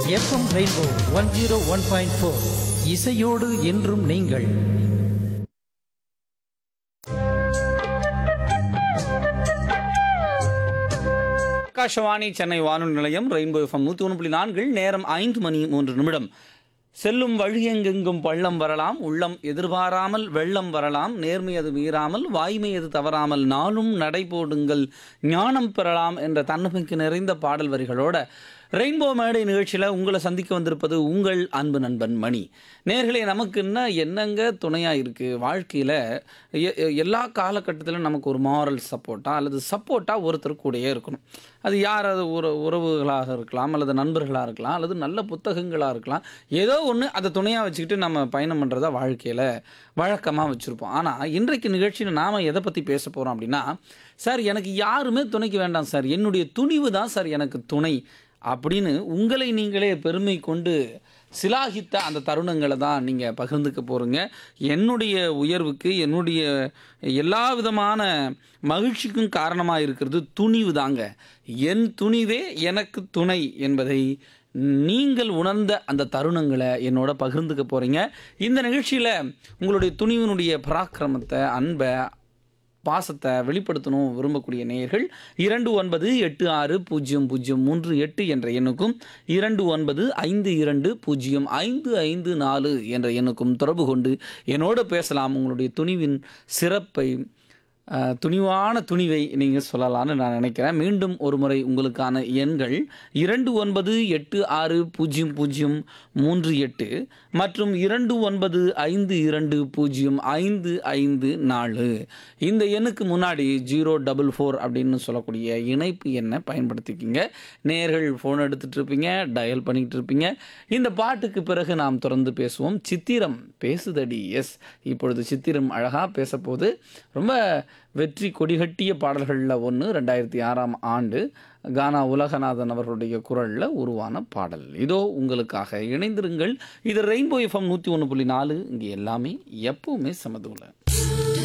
FM rainbow one zero one point four இசையோடு என்றும் நீங்கள் ஆகாஷவாணி சென்னை வானொலி நிலையம் ரெயின்போ எஃப்எம் நூற்றி ஒன்று புள்ளி நான்கில் நேரம் ஐந்து மணி மூன்று நிமிடம் செல்லும் வழியெங்கெங்கும் பள்ளம் வரலாம் உள்ளம் எதிர்பாராமல் வெள்ளம் வரலாம் நேர்மை அது மீறாமல் வாய்மை அது தவறாமல் நாளும் நடைபோடுங்கள் ஞானம் பெறலாம் என்ற தன்னம்பிக்கை நிறைந்த பாடல் வரிகளோட ரெயின்போ மேடை நிகழ்ச்சியில் உங்களை சந்திக்க வந்திருப்பது உங்கள் அன்பு நண்பன் மணி நேர்களே நமக்கு என்ன என்னங்க துணையாக இருக்குது வாழ்க்கையில் எல்லா காலகட்டத்திலும் நமக்கு ஒரு மாரல் சப்போர்ட்டாக அல்லது சப்போர்ட்டாக ஒருத்தர் கூடயே இருக்கணும் அது யார் அது உற உறவுகளாக இருக்கலாம் அல்லது நண்பர்களாக இருக்கலாம் அல்லது நல்ல புத்தகங்களாக இருக்கலாம் ஏதோ ஒன்று அதை துணையாக வச்சுக்கிட்டு நம்ம பயணம் பண்ணுறத வாழ்க்கையில் வழக்கமாக வச்சுருப்போம் ஆனால் இன்றைக்கு நிகழ்ச்சியில் நாம் எதை பற்றி பேச போகிறோம் அப்படின்னா சார் எனக்கு யாருமே துணைக்கு வேண்டாம் சார் என்னுடைய துணிவு தான் சார் எனக்கு துணை அப்படின்னு உங்களை நீங்களே பெருமை கொண்டு சிலாகித்த அந்த தருணங்களை தான் நீங்கள் பகிர்ந்துக்க போகிறீங்க என்னுடைய உயர்வுக்கு என்னுடைய எல்லா விதமான மகிழ்ச்சிக்கும் காரணமாக இருக்கிறது துணிவு தாங்க என் துணிவே எனக்கு துணை என்பதை நீங்கள் உணர்ந்த அந்த தருணங்களை என்னோட பகிர்ந்துக்க போகிறீங்க இந்த நிகழ்ச்சியில் உங்களுடைய துணிவினுடைய பராக்கிரமத்தை அன்பை பாசத்தை வெளிப்படுத்தணும் விரும்பக்கூடிய நேயர்கள் இரண்டு ஒன்பது எட்டு ஆறு பூஜ்ஜியம் பூஜ்ஜியம் மூன்று எட்டு என்ற எண்ணுக்கும் இரண்டு ஒன்பது ஐந்து இரண்டு பூஜ்ஜியம் ஐந்து ஐந்து நாலு என்ற எண்ணுக்கும் தொடர்பு கொண்டு என்னோடு பேசலாம் உங்களுடைய துணிவின் சிறப்பை அஹ், துணிவான துணிவை நீங்கள் சொல்லலாம்னு நான் நினைக்கிறேன் மீண்டும் ஒரு முறை உங்களுக்கான எண்கள் இரண்டு ஒன்பது எட்டு ஆறு பூஜ்ஜியம் பூஜ்ஜியம் மூன்று எட்டு மற்றும் இரண்டு ஒன்பது ஐந்து இரண்டு பூஜ்ஜியம் ஐந்து ஐந்து நாலு இந்த எண்ணுக்கு முன்னாடி ஜீரோ டபுள் ஃபோர் அப்படின்னு சொல்லக்கூடிய இணைப்பு எண்ணை பயன்படுத்திக்கிங்க நேர்கள் ஃபோன் எடுத்துகிட்டு இருப்பீங்க டயல் பண்ணிக்கிட்டு இருப்பீங்க இந்த பாட்டுக்கு பிறகு நாம் தொடர்ந்து பேசுவோம் சித்திரம் பேசுதடி எஸ் இப்பொழுது சித்திரம் அழகாக பேசப்போது ரொம்ப வெற்றி கொடிகட்டிய பாடல்களில் ஒன்று ரெண்டாயிரத்தி ஆறாம் ஆண்டு கானா உலகநாதன் அவர்களுடைய குரலில் உருவான பாடல் இதோ உங்களுக்காக இணைந்திருங்கள் இது ரெயின்போ எஃப்எம் நூற்றி ஒன்று புள்ளி நாலு இங்கே எல்லாமே எப்பவுமே சமதுல